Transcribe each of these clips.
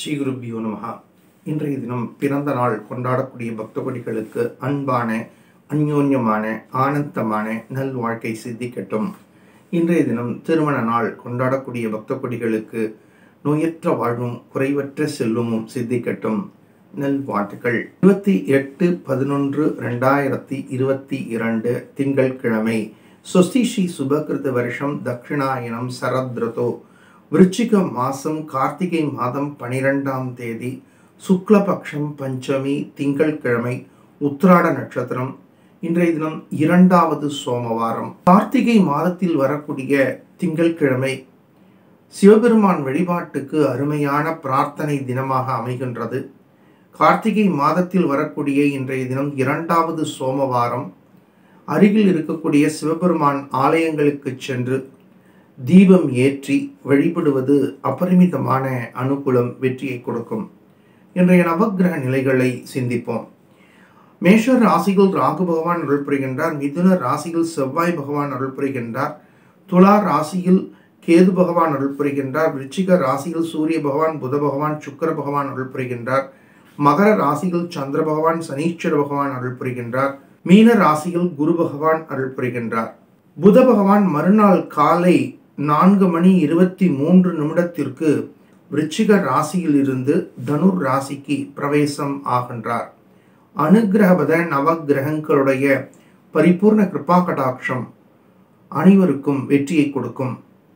ஸ்ரீ குருபியோ நமஹா இன்றைய தினம் பிறந்த நாள் கொண்டாடக்கூடிய பக்த கொடிகளுக்கு அன்பான அந்யோன்யமான ஆனந்தமான நல் வாழ்க்கை சித்திக்கட்டும் இன்றைய தினம் திருமண நாள் கொண்டாடக்கூடிய பக்த கொடிகளுக்கு நோயற்ற வாழ்வும் குறைவற்ற செல்வமும் சித்திக்கட்டும் நல் வாழ்த்துக்கள் இருபத்தி எட்டு பதினொன்று ரெண்டாயிரத்தி இருபத்தி இரண்டு திங்கட்கிழமை சொஸ்தி ஸ்ரீ சுபகிருத வருஷம் தட்சிணாயனம் சரத்ரதோ விருச்சிக மாசம் கார்த்திகை மாதம் பனிரெண்டாம் தேதி சுக்லபக்ஷம் பஞ்சமி திங்கட்கிழமை உத்திராட நட்சத்திரம் இன்றைய தினம் இரண்டாவது சோமவாரம் கார்த்திகை மாதத்தில் வரக்கூடிய திங்கட்கிழமை சிவபெருமான் வழிபாட்டுக்கு அருமையான பிரார்த்தனை தினமாக அமைகின்றது கார்த்திகை மாதத்தில் வரக்கூடிய இன்றைய தினம் இரண்டாவது சோமவாரம் அருகில் இருக்கக்கூடிய சிவபெருமான் ஆலயங்களுக்கு சென்று தீபம் ஏற்றி வழிபடுவது அபரிமிதமான அனுகூலம் வெற்றியை கொடுக்கும் இன்றைய நவக்கிரக நிலைகளை சிந்திப்போம் மேஷ ராசிகள் ராகு பகவான் அருள் புரிகின்றார் மிதுன ராசியில் செவ்வாய் பகவான் அருள் புரிகின்றார் துலா ராசியில் கேது பகவான் அருள் புரிகின்றார் விருச்சிக ராசியில் சூரிய பகவான் புத பகவான் சுக்கர பகவான் அருள் புரிகின்றார் மகர ராசியில் சந்திர பகவான் சனீஸ்வர பகவான் அருள் புரிகின்றார் மீன ராசியில் குரு பகவான் அருள் புரிகின்றார் புத பகவான் மறுநாள் காலை நான்கு மணி இருபத்தி மூன்று நிமிடத்திற்கு விருச்சிக ராசியில் இருந்து தனுர் ராசிக்கு பிரவேசம் ஆகின்றார் அனுகிரகபத நவகிரகங்களுடைய பரிபூர்ண கிருபா கடாட்சம் அனைவருக்கும் வெற்றியை கொடுக்கும்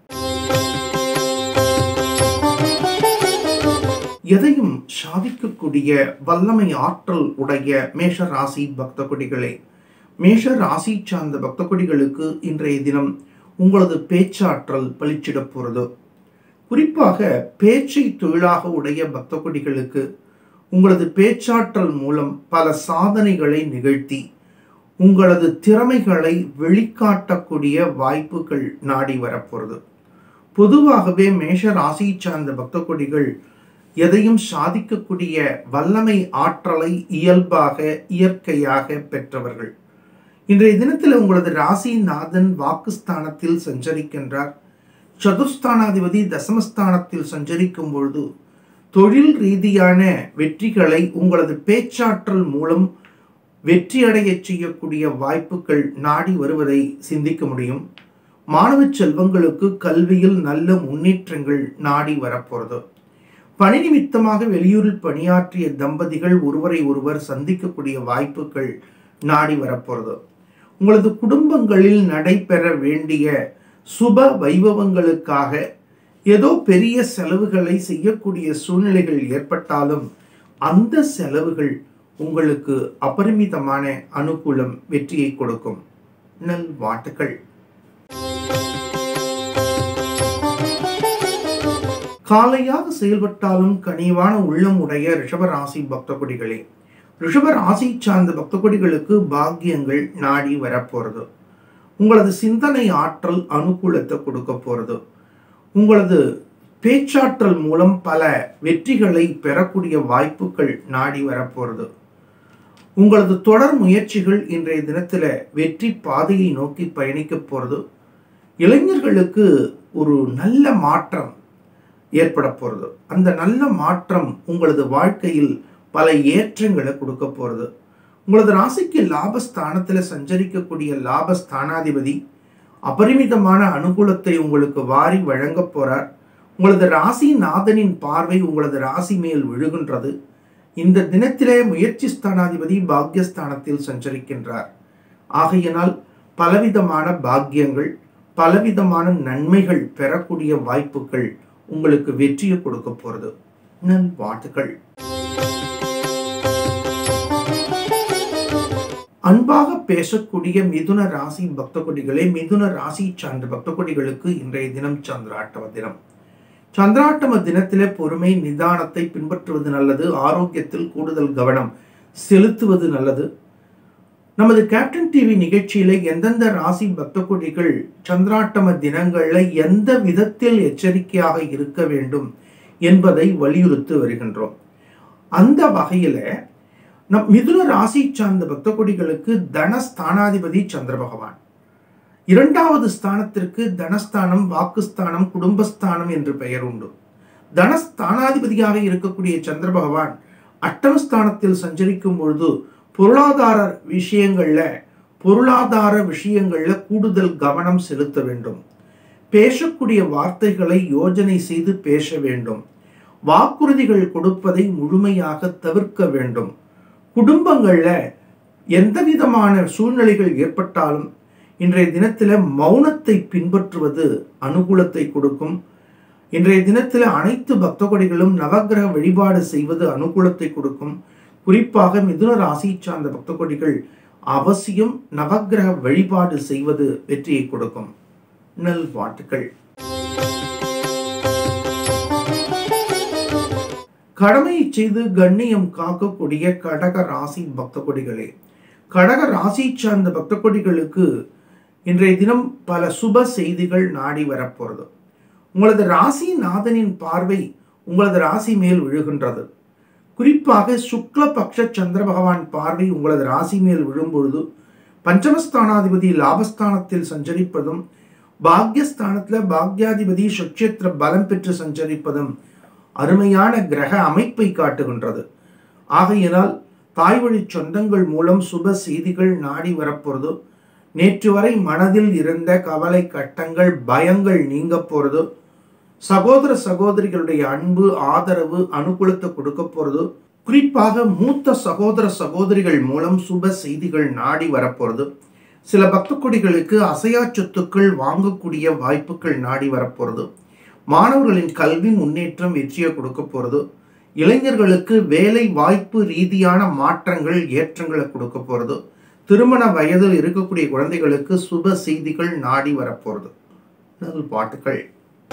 எதையும் சாதிக்கக்கூடிய வல்லமை ஆற்றல் உடைய மேஷ ராசி பக்த கொடிகளே மேஷ ராசி சார்ந்த பக்த கொடிகளுக்கு இன்றைய தினம் உங்களது பேச்சாற்றல் பளிச்சிடப் போகிறது குறிப்பாக பேச்சை தொழிலாக உடைய பக்த கொடிகளுக்கு உங்களது பேச்சாற்றல் மூலம் பல சாதனைகளை நிகழ்த்தி உங்களது திறமைகளை வெளிக்காட்டக்கூடிய வாய்ப்புகள் நாடி வரப்போகிறது பொதுவாகவே மேஷ ராசி சார்ந்த பக்த கொடிகள் எதையும் சாதிக்கக்கூடிய வல்லமை ஆற்றலை இயல்பாக இயற்கையாக பெற்றவர்கள் இன்றைய தினத்தில் உங்களது ராசிநாதன் வாக்குஸ்தானத்தில் சஞ்சரிக்கின்றார் சதுர்ஸ்தானாதிபதி தசமஸ்தானத்தில் சஞ்சரிக்கும் பொழுது தொழில் ரீதியான வெற்றிகளை உங்களது பேச்சாற்றல் மூலம் வெற்றியடைய செய்யக்கூடிய வாய்ப்புகள் நாடி வருவதை சிந்திக்க முடியும் மாணவ செல்வங்களுக்கு கல்வியில் நல்ல முன்னேற்றங்கள் நாடி வரப்போகிறது பணி நிமித்தமாக வெளியூரில் பணியாற்றிய தம்பதிகள் ஒருவரை ஒருவர் சந்திக்கக்கூடிய வாய்ப்புகள் நாடி வரப்போகிறது உங்களது குடும்பங்களில் நடைபெற வேண்டிய சுப வைபவங்களுக்காக ஏதோ பெரிய செலவுகளை செய்யக்கூடிய சூழ்நிலைகள் ஏற்பட்டாலும் அந்த செலவுகள் உங்களுக்கு அபரிமிதமான அனுகூலம் வெற்றியை கொடுக்கும் நல் வாழ்த்துக்கள் காலையாக செயல்பட்டாலும் கனிவான உள்ளம் உடைய ரிஷபராசி பக்த கொடிகளே ரிஷப ராசி சார்ந்த பக்த கொடிகளுக்கு பாக்கியங்கள் நாடி வரப்போறது உங்களது சிந்தனை ஆற்றல் அனுகூலத்தை கொடுக்க போறது உங்களது பேச்சாற்றல் மூலம் பல வெற்றிகளை பெறக்கூடிய வாய்ப்புகள் நாடி வரப்போறது உங்களது தொடர் முயற்சிகள் இன்றைய தினத்தில் வெற்றி பாதையை நோக்கி பயணிக்க போகிறது இளைஞர்களுக்கு ஒரு நல்ல மாற்றம் ஏற்பட போகிறது அந்த நல்ல மாற்றம் உங்களது வாழ்க்கையில் பல ஏற்றங்களை கொடுக்க போகிறது உங்களது ராசிக்கு லாபஸ்தானத்தில் சஞ்சரிக்கக்கூடிய லாபஸ்தானாதிபதி அபரிமிதமான அனுகூலத்தை உங்களுக்கு வாரி வழங்க போறார் உங்களது ராசி நாதனின் பார்வை உங்களது ராசி மேல் விழுகின்றது இந்த தினத்திலே முயற்சி ஸ்தானாதிபதி பாக்யஸ்தானத்தில் சஞ்சரிக்கின்றார் ஆகையினால் பலவிதமான பாக்கியங்கள் பலவிதமான நன்மைகள் பெறக்கூடிய வாய்ப்புகள் உங்களுக்கு வெற்றியை கொடுக்க போறது நல் வாழ்த்துக்கள் அன்பாக பேசக்கூடிய மிதுன ராசி பக்த கொடிகளே மிதுன ராசி சார்ந்த பக்த கொடிகளுக்கு இன்றைய தினம் சந்திராட்டம தினம் சந்திராட்டம தினத்திலே பொறுமை நிதானத்தை பின்பற்றுவது நல்லது ஆரோக்கியத்தில் கூடுதல் கவனம் செலுத்துவது நல்லது நமது கேப்டன் டிவி நிகழ்ச்சியில எந்தெந்த ராசி பக்த கொடிகள் சந்திராட்டம தினங்கள்ல எந்த விதத்தில் எச்சரிக்கையாக இருக்க வேண்டும் என்பதை வலியுறுத்தி வருகின்றோம் அந்த வகையில நம் மிதுன ராசி சார்ந்த பக்த கொடிகளுக்கு தனஸ்தானாதிபதி சந்திர பகவான் இரண்டாவது ஸ்தானத்திற்கு தனஸ்தானம் வாக்குஸ்தானம் குடும்பஸ்தானம் என்று பெயர் உண்டு தனஸ்தானாதிபதியாக இருக்கக்கூடிய சந்திர பகவான் அட்டமஸ்தானத்தில் சஞ்சரிக்கும் பொழுது பொருளாதார விஷயங்கள்ல பொருளாதார விஷயங்கள்ல கூடுதல் கவனம் செலுத்த வேண்டும் பேசக்கூடிய வார்த்தைகளை யோஜனை செய்து பேச வேண்டும் வாக்குறுதிகள் கொடுப்பதை முழுமையாக தவிர்க்க வேண்டும் குடும்பங்கள்ல எந்த விதமான சூழ்நிலைகள் ஏற்பட்டாலும் இன்றைய தினத்தில் மௌனத்தை பின்பற்றுவது அனுகூலத்தை கொடுக்கும் இன்றைய தினத்தில் அனைத்து பக்த கொடிகளும் நவகிரக வழிபாடு செய்வது அனுகூலத்தை கொடுக்கும் குறிப்பாக மிதுன ராசி சார்ந்த பக்த கொடிகள் அவசியம் நவகிரக வழிபாடு செய்வது வெற்றியை கொடுக்கும் நல் வாழ்த்துக்கள் கடமையை செய்து கண்ணியம் காக்கக்கூடிய கடக ராசி பக்த கொடிகளே கடக ராசி சார்ந்த பக்த கொடிகளுக்கு இன்றைய தினம் பல சுப செய்திகள் நாடி வரப்போறது உங்களது ராசி நாதனின் பார்வை உங்களது ராசி மேல் விழுகின்றது குறிப்பாக சுக்லபக்ஷ சந்திர பகவான் பார்வை உங்களது ராசி மேல் விழும்பொழுது பஞ்சமஸ்தானாதிபதி லாபஸ்தானத்தில் சஞ்சரிப்பதும் பாக்யஸ்தானத்தில் பாக்யாதிபதி சுட்சேத்திர பலம் பெற்று சஞ்சரிப்பதும் அருமையான கிரக அமைப்பை காட்டுகின்றது ஆகையினால் தாய் வழி சொந்தங்கள் மூலம் சுப செய்திகள் நாடி வரப்போறது நேற்று வரை மனதில் இருந்த கவலை கட்டங்கள் பயங்கள் நீங்க போறது சகோதர சகோதரிகளுடைய அன்பு ஆதரவு அனுகூலத்தை கொடுக்க போறது குறிப்பாக மூத்த சகோதர சகோதரிகள் மூலம் சுப செய்திகள் நாடி வரப்போறது சில பக்த கொடிகளுக்கு அசையா சொத்துக்கள் வாங்கக்கூடிய வாய்ப்புகள் நாடி வரப்போறது மாணவர்களின் கல்வி முன்னேற்றம் வெற்றியை கொடுக்க போறது இளைஞர்களுக்கு வேலை வாய்ப்பு ரீதியான மாற்றங்கள் ஏற்றங்களை கொடுக்க போறது திருமண வயதில் இருக்கக்கூடிய குழந்தைகளுக்கு சுப செய்திகள் நாடி வரப்போறது நல் பாட்டுகள்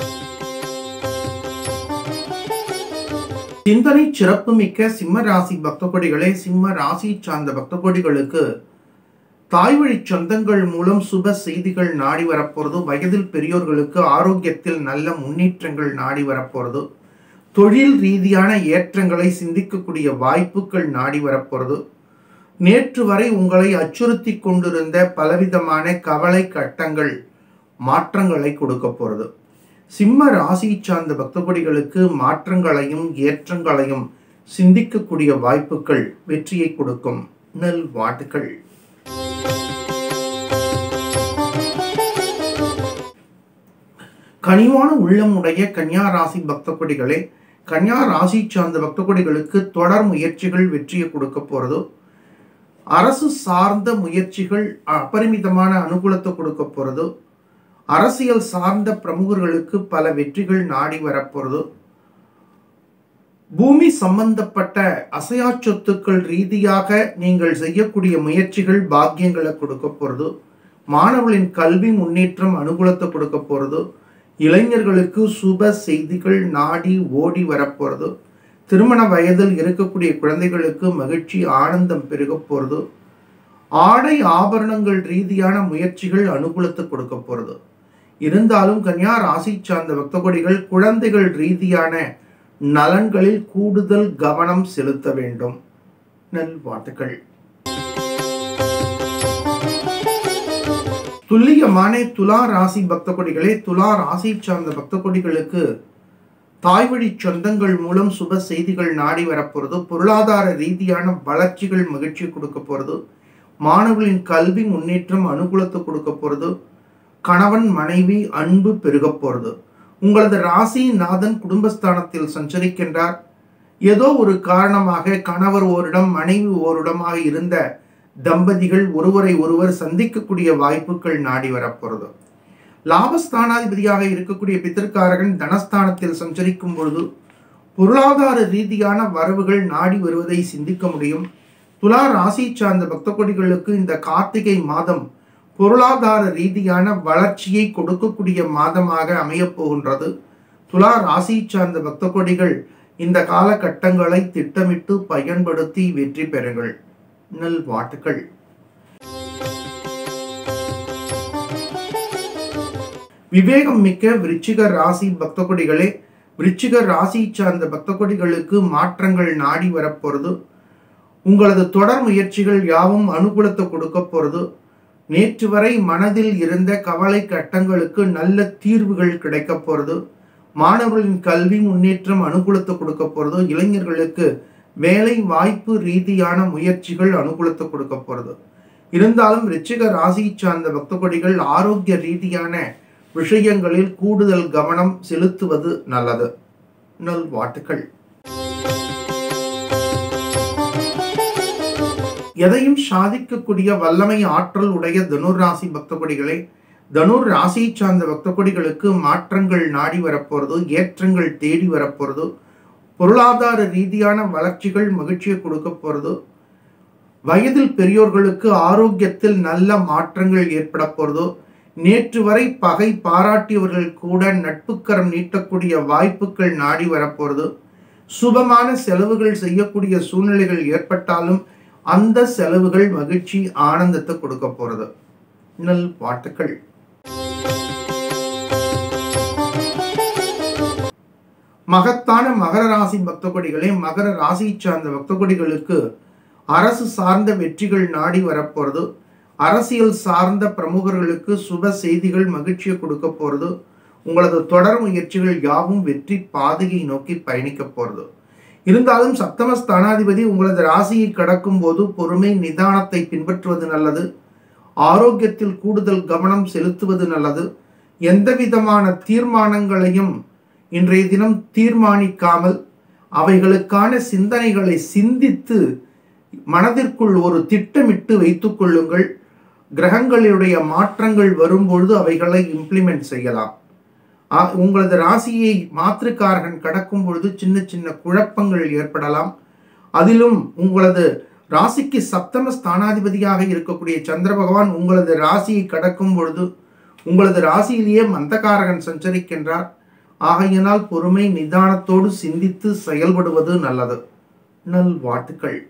சிந்தனை சிறப்புமிக்க சிம்ம ராசி பக்த கொடிகளே சிம்ம ராசி சார்ந்த பக்த கொடிகளுக்கு தாய் வழி சொந்தங்கள் மூலம் சுப செய்திகள் நாடி வரப்போறது வயதில் பெரியோர்களுக்கு ஆரோக்கியத்தில் நல்ல முன்னேற்றங்கள் நாடி வரப்போறது தொழில் ரீதியான ஏற்றங்களை சிந்திக்கக்கூடிய வாய்ப்புகள் நாடி வரப்போறது நேற்று வரை உங்களை அச்சுறுத்தி கொண்டிருந்த பலவிதமான கவலை கட்டங்கள் மாற்றங்களை கொடுக்க போறது சிம்ம ராசி சார்ந்த பக்த கொடிகளுக்கு மாற்றங்களையும் ஏற்றங்களையும் சிந்திக்கக்கூடிய வாய்ப்புகள் வெற்றியை கொடுக்கும் நல் வாட்டுகள் கனிவான உள்ளம் உடைய கன்னியா ராசி பக்த கொடிகளே கன்னியா ராசி சார்ந்த பக்த கொடிகளுக்கு தொடர் முயற்சிகள் வெற்றியை கொடுக்க போறதோ அரசு சார்ந்த முயற்சிகள் அபரிமிதமான அனுகூலத்தை கொடுக்க போறதோ அரசியல் சார்ந்த பிரமுகர்களுக்கு பல வெற்றிகள் நாடி வரப்போறதோ பூமி சம்பந்தப்பட்ட அசையா சொத்துக்கள் ரீதியாக நீங்கள் செய்யக்கூடிய முயற்சிகள் பாக்கியங்களை கொடுக்க போறது மாணவர்களின் கல்வி முன்னேற்றம் அனுகூலத்தை கொடுக்க போறது இளைஞர்களுக்கு சுப செய்திகள் நாடி ஓடி வரப்போறது திருமண வயதில் இருக்கக்கூடிய குழந்தைகளுக்கு மகிழ்ச்சி ஆனந்தம் பெருக போறது ஆடை ஆபரணங்கள் ரீதியான முயற்சிகள் அனுகூலத்தை கொடுக்க போறது இருந்தாலும் கன்னியா ராசி சார்ந்த பக்த கொடிகள் குழந்தைகள் ரீதியான நலன்களில் கூடுதல் கவனம் செலுத்த வேண்டும் நல் வாழ்த்துக்கள் துல்லியமான துலா ராசி பக்த கொடிகளே துலா ராசி சார்ந்த பக்த கொடிகளுக்கு தாய் வழி சொந்தங்கள் மூலம் சுப செய்திகள் நாடி வரப்போறது பொருளாதார ரீதியான வளர்ச்சிகள் மகிழ்ச்சி கொடுக்க போறது மாணவர்களின் கல்வி முன்னேற்றம் அனுகூலத்தை கொடுக்க போறது கணவன் மனைவி அன்பு பெருக போறது உங்களது ராசி நாதன் குடும்பஸ்தானத்தில் சஞ்சரிக்கின்றார் ஏதோ ஒரு காரணமாக கணவர் ஓரிடம் மனைவி ஓரிடமாக இருந்த தம்பதிகள் ஒருவரை ஒருவர் சந்திக்கக்கூடிய வாய்ப்புகள் நாடி வரப்போறது லாபஸ்தானாதிபதியாக இருக்கக்கூடிய பித்திருக்காரகன் தனஸ்தானத்தில் சஞ்சரிக்கும் பொழுது பொருளாதார ரீதியான வரவுகள் நாடி வருவதை சிந்திக்க முடியும் துலா ராசி சார்ந்த பக்த கொடிகளுக்கு இந்த கார்த்திகை மாதம் பொருளாதார ரீதியான வளர்ச்சியை கொடுக்கக்கூடிய மாதமாக அமையப் போகின்றது துலா ராசி சார்ந்த பக்த கொடிகள் இந்த காலகட்டங்களை திட்டமிட்டு பயன்படுத்தி வெற்றி பெறுங்கள் நல் வாழ்த்துக்கள் விவேகம் மிக்க விருச்சிக ராசி பக்த கொடிகளே விருச்சிக ராசி சார்ந்த பக்த கொடிகளுக்கு மாற்றங்கள் நாடி வரப்போறது உங்களது தொடர் முயற்சிகள் யாவும் அனுகூலத்தை கொடுக்க போறது நேற்று வரை மனதில் இருந்த கவலை கட்டங்களுக்கு நல்ல தீர்வுகள் கிடைக்க போறது மாணவர்களின் கல்வி முன்னேற்றம் அனுகூலத்தை கொடுக்க போறதோ இளைஞர்களுக்கு வேலை வாய்ப்பு ரீதியான முயற்சிகள் அனுகூலத்தை கொடுக்க போறது இருந்தாலும் ரிச்சிக ராசியை சார்ந்த பக்த கொடிகள் ஆரோக்கிய ரீதியான விஷயங்களில் கூடுதல் கவனம் செலுத்துவது நல்லது நல் வாட்டுகள் எதையும் சாதிக்கக்கூடிய வல்லமை ஆற்றல் உடைய தனுர் ராசி பக்த கொடிகளே தனுர் ராசியை சார்ந்த பக்த கொடிகளுக்கு மாற்றங்கள் நாடி வரப்போறது ஏற்றங்கள் தேடி வரப்போறது பொருளாதார ரீதியான வளர்ச்சிகள் மகிழ்ச்சியை கொடுக்க போறது வயதில் பெரியோர்களுக்கு ஆரோக்கியத்தில் நல்ல மாற்றங்கள் ஏற்பட போறதோ நேற்று வரை பகை பாராட்டியவர்கள் கூட நட்புக்கரம் நீட்டக்கூடிய வாய்ப்புகள் நாடி வரப்போறது சுபமான செலவுகள் செய்யக்கூடிய சூழ்நிலைகள் ஏற்பட்டாலும் அந்த செலவுகள் மகிழ்ச்சி ஆனந்தத்தை கொடுக்க போறது நல் பாட்டுக்கள் மகத்தான மகர ராசி பக்த கொடிகளே மகர ராசியை சார்ந்த பக்த கொடிகளுக்கு அரசு சார்ந்த வெற்றிகள் நாடி வரப்போறது அரசியல் சார்ந்த பிரமுகர்களுக்கு சுப செய்திகள் மகிழ்ச்சியை கொடுக்க போறது உங்களது தொடர் முயற்சிகள் யாவும் வெற்றி பாதையை நோக்கி பயணிக்க போறது இருந்தாலும் சப்தம ஸ்தானாதிபதி உங்களது ராசியை கடக்கும் போது பொறுமை நிதானத்தை பின்பற்றுவது நல்லது ஆரோக்கியத்தில் கூடுதல் கவனம் செலுத்துவது நல்லது எந்த விதமான தீர்மானங்களையும் இன்றைய தினம் தீர்மானிக்காமல் அவைகளுக்கான சிந்தனைகளை சிந்தித்து மனதிற்குள் ஒரு திட்டமிட்டு வைத்துக் கொள்ளுங்கள் கிரகங்களுடைய மாற்றங்கள் வரும்பொழுது அவைகளை இம்ப்ளிமெண்ட் செய்யலாம் ஆ- உங்களது ராசியை மாற்றுக்காரகன் கடக்கும் பொழுது சின்ன சின்ன குழப்பங்கள் ஏற்படலாம் அதிலும் உங்களது ராசிக்கு சப்தம ஸ்தானாதிபதியாக இருக்கக்கூடிய சந்திர பகவான் உங்களது ராசியை கடக்கும் பொழுது உங்களது ராசியிலேயே மந்தகாரகன் சஞ்சரிக்கின்றார் ஆகையினால் பொறுமை நிதானத்தோடு சிந்தித்து செயல்படுவது நல்லது நல் வாழ்த்துக்கள்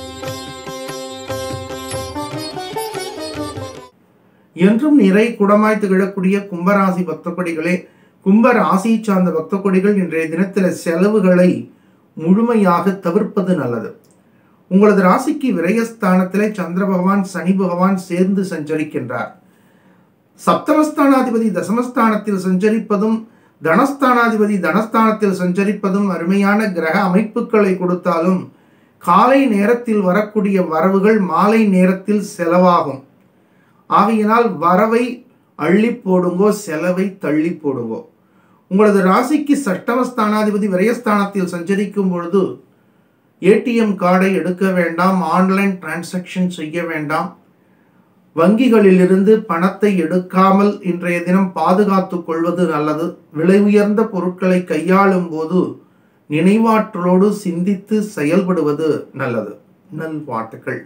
என்றும் நிறை குடமாய் திகழக்கூடிய கும்பராசி பக்த கொடிகளே கும்ப ராசியை சார்ந்த பக்த கொடிகள் இன்றைய தினத்தில் செலவுகளை முழுமையாக தவிர்ப்பது நல்லது உங்களது ராசிக்கு விரயஸ்தானத்திலே சந்திர பகவான் சனி பகவான் சேர்ந்து சஞ்சரிக்கின்றார் சப்தமஸ்தானாதிபதி தசமஸ்தானத்தில் சஞ்சரிப்பதும் தனஸ்தானாதிபதி தனஸ்தானத்தில் சஞ்சரிப்பதும் அருமையான கிரக அமைப்புகளை கொடுத்தாலும் காலை நேரத்தில் வரக்கூடிய வரவுகள் மாலை நேரத்தில் செலவாகும் ஆகையினால் வரவை அள்ளி போடுங்கோ செலவை தள்ளி போடுங்கோ உங்களது ராசிக்கு சட்டமஸ்தானாதிபதி விரயஸ்தானத்தில் சஞ்சரிக்கும் பொழுது ஏடிஎம் கார்டை எடுக்க வேண்டாம் ஆன்லைன் டிரான்சாக்ஷன் செய்ய வேண்டாம் வங்கிகளிலிருந்து பணத்தை எடுக்காமல் இன்றைய தினம் பாதுகாத்துக் கொள்வது நல்லது விலை உயர்ந்த பொருட்களை கையாளும் போது நினைவாற்றலோடு சிந்தித்து செயல்படுவது நல்லது நல்வாழ்த்துக்கள்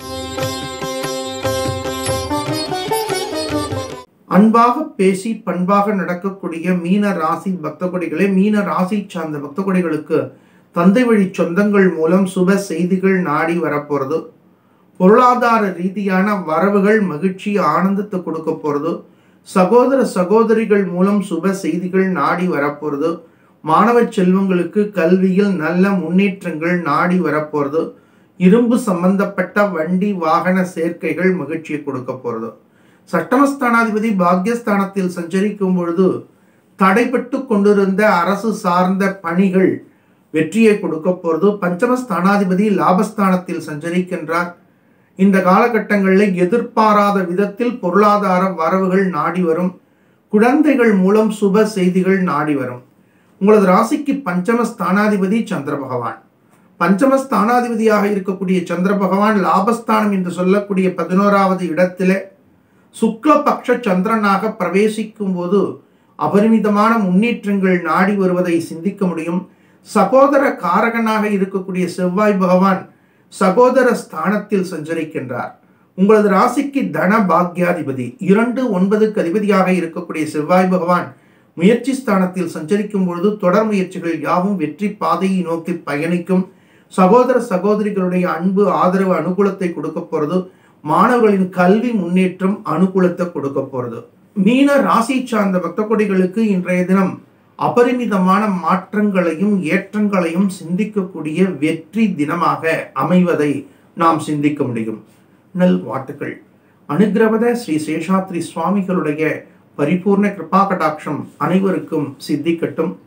அன்பாக பேசி பண்பாக நடக்கக்கூடிய மீன ராசி பக்த கொடிகளே மீன ராசி சார்ந்த பக்த கொடிகளுக்கு தந்தை வழி சொந்தங்கள் மூலம் சுப செய்திகள் நாடி வரப்போறது பொருளாதார ரீதியான வரவுகள் மகிழ்ச்சி ஆனந்தத்தை கொடுக்க போறது சகோதர சகோதரிகள் மூலம் சுப செய்திகள் நாடி வரப்போறது மாணவ செல்வங்களுக்கு கல்வியில் நல்ல முன்னேற்றங்கள் நாடி வரப்போறது இரும்பு சம்பந்தப்பட்ட வண்டி வாகன சேர்க்கைகள் மகிழ்ச்சியை கொடுக்க போறது சட்டமஸ்தானாதிபதி பாக்யஸ்தானத்தில் சஞ்சரிக்கும் பொழுது தடைப்பட்டு கொண்டிருந்த அரசு சார்ந்த பணிகள் வெற்றியை கொடுக்க போறது பஞ்சமஸ்தானாதிபதி லாபஸ்தானத்தில் சஞ்சரிக்கின்றார் இந்த காலகட்டங்களில் எதிர்பாராத விதத்தில் பொருளாதார வரவுகள் நாடி வரும் குழந்தைகள் மூலம் சுப செய்திகள் நாடி வரும் உங்களது ராசிக்கு பஞ்சம ஸ்தானாதிபதி சந்திர பகவான் பஞ்சம ஸ்தானாதிபதியாக இருக்கக்கூடிய சந்திர பகவான் லாபஸ்தானம் என்று சொல்லக்கூடிய பதினோராவது இடத்திலே சுக்லபக்ஷ சந்திரனாக பிரவேசிக்கும் போது அபரிமிதமான முன்னேற்றங்கள் நாடி வருவதை சிந்திக்க முடியும் சகோதர காரகனாக இருக்கக்கூடிய செவ்வாய் பகவான் சகோதர ஸ்தானத்தில் சஞ்சரிக்கின்றார் உங்களது ராசிக்கு தன பாக்யாதிபதி இரண்டு ஒன்பதுக்கு அதிபதியாக இருக்கக்கூடிய செவ்வாய் பகவான் முயற்சி ஸ்தானத்தில் சஞ்சரிக்கும் பொழுது தொடர் முயற்சிகள் யாவும் வெற்றி பாதையை நோக்கி பயணிக்கும் சகோதர சகோதரிகளுடைய அன்பு ஆதரவு அனுகூலத்தை கொடுக்க போறது மாணவர்களின் கல்வி முன்னேற்றம் அனுகூலத்தை கொடுக்க போறது மீன ராசி சார்ந்த பக்த கொடிகளுக்கு இன்றைய தினம் அபரிமிதமான மாற்றங்களையும் ஏற்றங்களையும் சிந்திக்கக்கூடிய வெற்றி தினமாக அமைவதை நாம் சிந்திக்க முடியும் நல் வாட்டுகள் அனுகிரவத ஸ்ரீ சேஷாத்ரி சுவாமிகளுடைய பரிபூர்ண கிருபா கடாட்சம் அனைவருக்கும் சித்திக்கட்டும்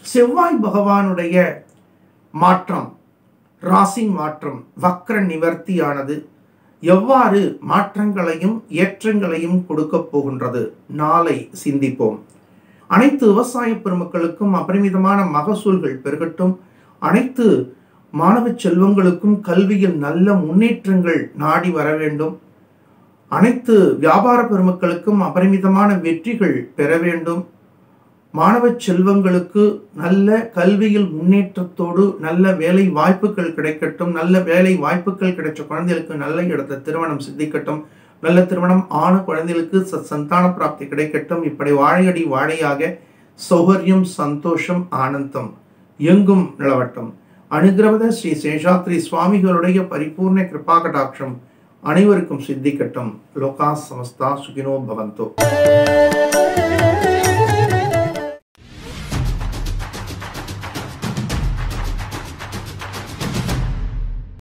செவ்வாய் பகவானுடைய மாற்றம் ராசி மாற்றம் வக்ர நிவர்த்தியானது எவ்வாறு மாற்றங்களையும் ஏற்றங்களையும் கொடுக்க போகின்றது நாளை சிந்திப்போம் அனைத்து விவசாய பெருமக்களுக்கும் அபரிமிதமான மகசூல்கள் பெருகட்டும் அனைத்து மாணவ செல்வங்களுக்கும் கல்வியில் நல்ல முன்னேற்றங்கள் நாடி வர வேண்டும் அனைத்து வியாபார பெருமக்களுக்கும் அபரிமிதமான வெற்றிகள் பெற வேண்டும் மாணவ செல்வங்களுக்கு நல்ல கல்வியில் முன்னேற்றத்தோடு நல்ல வேலை வாய்ப்புகள் கிடைக்கட்டும் நல்ல வேலை வாய்ப்புகள் கிடைச்ச குழந்தைகளுக்கு நல்ல இடத்த திருமணம் சித்திக்கட்டும் நல்ல திருமணம் ஆன குழந்தைகளுக்கு ச- சந்தான பிராப்தி கிடைக்கட்டும் இப்படி வாழையடி வாழையாக சௌகரியம் சந்தோஷம் ஆனந்தம் எங்கும் நிலவட்டும் அனுகிரவத ஸ்ரீ சேஷாத்ரி சுவாமிகளுடைய பரிபூர்ண கிருபா கடாட்சம் அனைவருக்கும் சித்திக்கட்டும் லோகா சமஸ்தா சுகினோ பவந்தோ